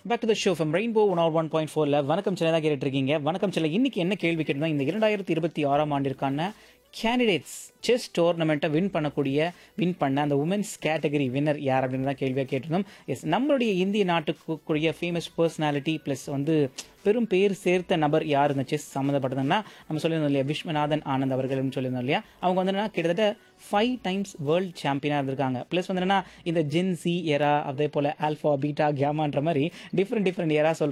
back to the show from rainbow one o one point ஃபோரில் வணக்கம் சில தான் கேட்டுட்டு இருக்கீங்க வணக்கம் சில இன்னைக்கு என்ன கேள்வி கேட்டிருந்தோம் இந்த இரண்டாயிரத்தி இருபத்தி ஆறாம் ஆண்டிற்கான கேண்டிடேட்ஸ் செஸ் டோர்னமெண்ட்டை வின் பண்ணக்கூடிய வின் பண்ண அந்த உமன்ஸ் கேட்டகரி வின்னர் யார் அப்படின்னு தான் கேள்வியாக கேட்டிருந்தோம் எஸ் நம்மளுடைய இந்திய நாட்டுக்குரிய ஃபேமஸ் பர்சனாலிட்டி ப்ளஸ் வந்து பெரும் பேர் சேர்த்த நபர் யார் இந்த செஸ் சம்மந்தப்பட்டதுன்னா நம்ம சொல்லியிருந்தோம் இல்லையா விஸ்வநாதன் ஆனந்த் அவர்கள்னு சொல்லியிருந்தோம் இல்லையா அவங்க வந்து என்னன்னா கிட்டத்தட்ட ஃபைவ் டைம்ஸ் வேர்ல்ட் சாம்பியனாக இருந்திருக்காங்க ப்ளஸ் வந்து என்னன்னா இந்த ஜென் சி எரா அதே போல் ஆல்ஃபா பீட்டா கேமான்ற மாதிரி டிஃப்ரெண்ட் டிஃப்ரெண்ட் எரா சொல்கிறோம்